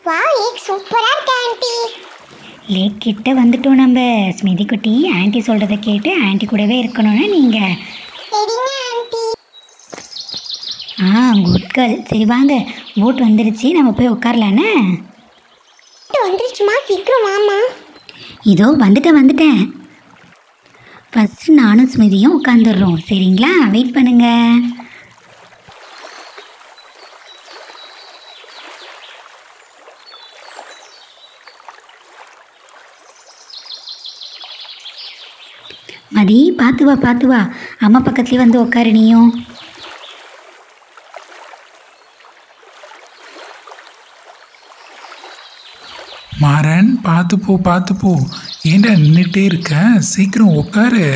வா ஏக் சூப்பரா இருக்கு ஆண்டி லேக் கிட்ட வந்துட்டோம் நம்ம ஸ்மிதி குட்டி ஆன்ட்டி சொல்கிறத கேட்டு ஆன்ட்டி கூடவே இருக்கணும்னா நீங்கள் சரிங்க ஆண்டி ஆ குட் கேர்ள் சரி வாங்க போட் வந்துருச்சு நம்ம போய் உட்காரலானே வந்துருச்சுமா சீக்கிரம் வாமா இதோ வந்துட்டேன் வந்துட்டேன் ஃபஸ்ட்டு நானும் ஸ்மிதியும் உட்காந்துடுறோம் சரிங்களா வெயிட் பண்ணுங்க மதி பார்த்து வா பார்த்து வா அம்மா பக்கத்துலேயே வந்து உட்காரு நீயும் மாறன் பார்த்து போ பார்த்து போ ஏன்டா நின்றுட்டே இருக்க சீக்கிரம் உட்காரு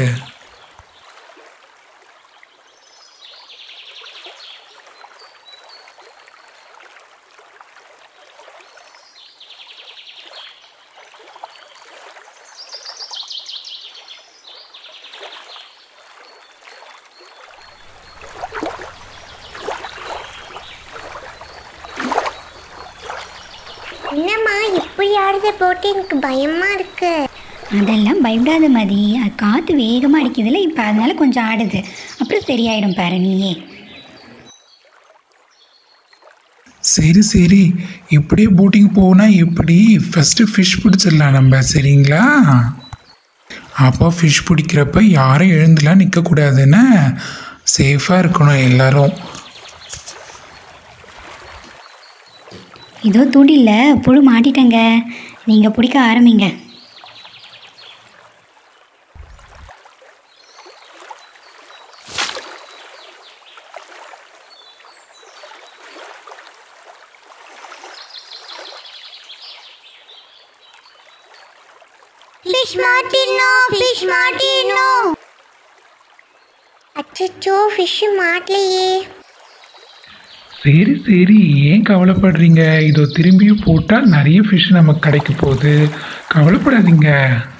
என்னம்மா இப்படி ஆடுத போட்டு எனக்கு பயமா இருக்கு அதெல்லாம் பயப்படாத மதி அது காற்று வேகமாக அடிக்குதுல இப்போ அதனால கொஞ்சம் ஆடுது அப்புறம் சரியாயிடும் பாரு நீயே சரி சரி இப்படியே போட்டிங் போனால் எப்படி ஃபஸ்ட்டு ஃபிஷ் பிடிச்சிடலாம் நம்ம சரிங்களா அப்போ ஃபிஷ் பிடிக்கிறப்ப யாரும் எழுந்துலாம் நிற்கக்கூடாதுன்னு சேஃபாக இருக்கணும் எல்லாரும் இதோ தூண்டில்ல புழு மாட்டிட்டேங்க நீங்கள் பிடிக்க ஆரம்பிங்க ஃபிஷ் மாட்டினோ ஃபிஷ் மாட்டினோ அச்சச்சோ ஃபிஷ் மாட்டலையே சரி சரி ஏன் கவலைப்படுறீங்க இதோ திரும்பியும் போட்டால் நிறைய ஃபிஷ் நமக்கு கிடைக்க போகுது கவலைப்படாதீங்க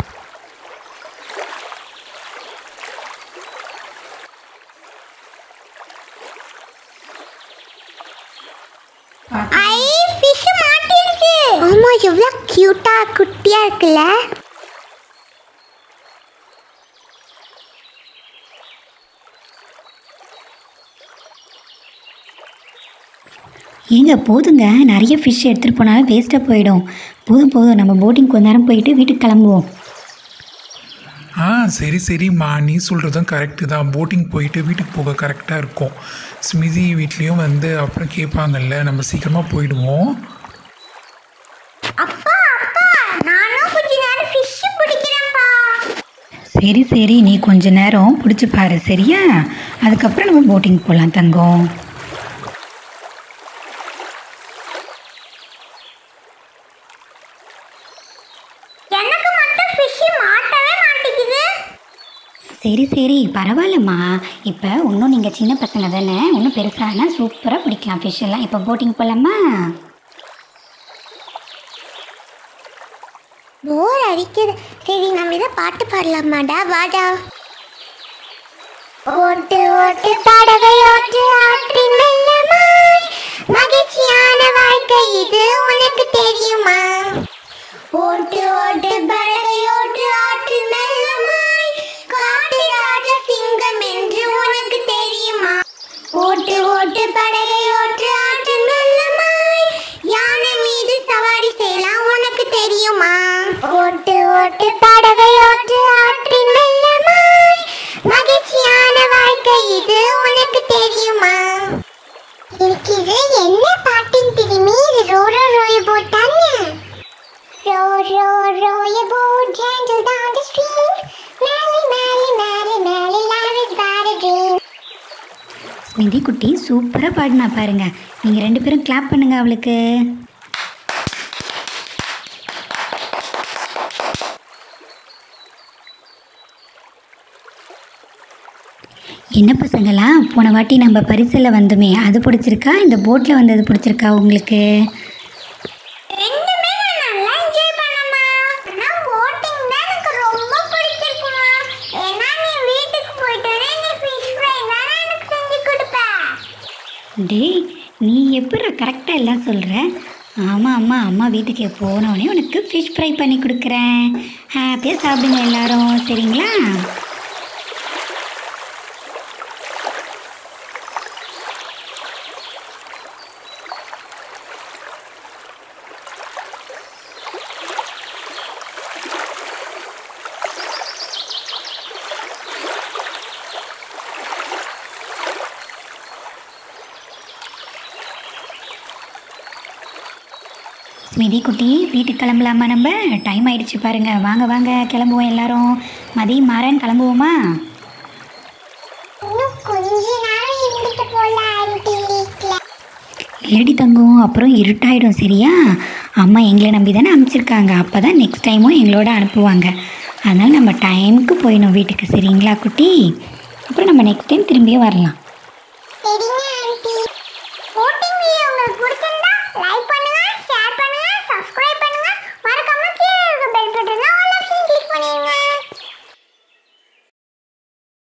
ஐ ஃபிஷ் மாட்டிருக்கு ஆமா எவ்வளவு கியூட்டா குட்டியா இருக்குல்ல ஏங்க போதுங்க நிறைய ஃபிஷ் எடுத்துகிட்டு போனாலும் வேஸ்ட்டாக போயிடும் போதும் போதும் நம்ம போட்டிங் கொஞ்ச நேரம் போயிட்டு வீட்டுக்கு கிளம்புவோம் ஆ சரி சரிம்மா நீ சொல்கிறதும் கரெக்டு தான் போட்டிங் போயிட்டு வீட்டுக்கு போக கரெக்டாக இருக்கும் ஸ்மிதி வீட்லேயும் வந்து அப்புறம் கேட்பாங்கல்ல நம்ம சீக்கிரமாக போயிடுவோம் அப்பா அப்பா நானும் கொஞ்ச நேரம் ஃபிஷ் பிடிக்கிறேன்ப்பா சரி சரி நீ கொஞ்ச நேரம் பிடிச்சி பாரு சரியா அதுக்கப்புறம் நம்ம போட்டிங் போகலாம் தங்கம் எனக்கு மட்டும் ஃபிஷ் மாட்டவே மாட்டேங்குது சரி சரி பரவாயில்லம்மா இப்போ இன்னும் நீங்கள் சின்ன பசங்க தானே இன்னும் பெருசானா சூப்பராக பிடிக்கலாம் ஃபிஷ் எல்லாம் இப்போ போட்டிங் போகலாமா போர் அடிக்குது சரி நம்ம இதை பாட்டு பாடலாமாடா வாடா ஓட்டு ஓட்டு படகை ஓட்டு ஆற்றின் மெல்லமாய் மகிழ்ச்சியான வாழ்க்கை இது உனக்கு தெரியுமா ஓட்டு ஓட்டு படகை ஓட்டு ஆற்றின் மெல்லமாய் காட்டு ராஜ சிங்கம் என்று உனக்கு தெரியுமா ஓட்டு ஓட்டு படகை ஓட்டு ஆற்றின் மெல்லமாய் யானை மீது சவாரி செய்யலாம் உனக்கு தெரியுமா ஓட்டு ஓட்டு படகை ஓட்டு ஆற்றின் மெல்லமாய் மகிழ்ச்சியான வாழ்க்கை இது உனக்கு தெரியுமா எனக்கு இது என்ன பாட்டுன்னு தெரியுமே இது ரோரோ ரோய போட் தானே row row row your boat gentle down the stream மேலே மேலே மேலே மேலே life is but a dream Smriti குட்டி சூப்பராக பாடினா பாருங்க நீங்கள் ரெண்டு பேரும் கிளாப் பண்ணுங்க அவளுக்கு என்ன பசங்களா போன வாட்டி நம்ம பரிசில் வந்தோமே அது பிடிச்சிருக்கா இந்த போட்டில் வந்தது பிடிச்சிருக்கா உங்களுக்கு ரெண்டுமே நான் நல்லா என்ஜாய் பண்ணேம்மா ஆனா போட்டிங் தான் எனக்கு ரொம்ப பிடிச்சிருக்குமா ஏன்னா நீ வீட்டுக்கு போயிட்டு வர நீ ஃபிஷ் ஃப்ரை தானே எனக்கு செஞ்சு கொடுப்ப டேய் நீ எப்படி கரெக்டாக எல்லாம் சொல்கிற ஆமாம் அம்மா அம்மா வீட்டுக்கு போனோடனே உனக்கு ஃபிஷ் ஃப்ரை பண்ணி கொடுக்குறேன் ஹாப்பியாக சாப்பிடுங்க எல்லாரும் சரிங்களா ஸ்மிதி குட்டி வீட்டுக்கு கிளம்பலாமா நம்ம டைம் ஆயிடுச்சு பாருங்க வாங்க வாங்க கிளம்புவோம் எல்லாரும் மதியம் மாறன் கிளம்புவோமா இன்னும் கொஞ்ச நேரம் இருந்துட்டு போலாம் ஆண்டி வீட்ல இல்லடி தங்கம் அப்புறம் இருட்டாயிடும் சரியா அம்மா எங்களை நம்பி தானே அனுப்பிச்சிருக்காங்க அப்போ தான் நெக்ஸ்ட் டைமும் எங்களோட அனுப்புவாங்க அதனால் நம்ம டைமுக்கு போயிடணும் வீட்டுக்கு சரிங்களா குட்டி அப்புறம் நம்ம நெக்ஸ்ட் டைம் திரும்பியே வரலாம்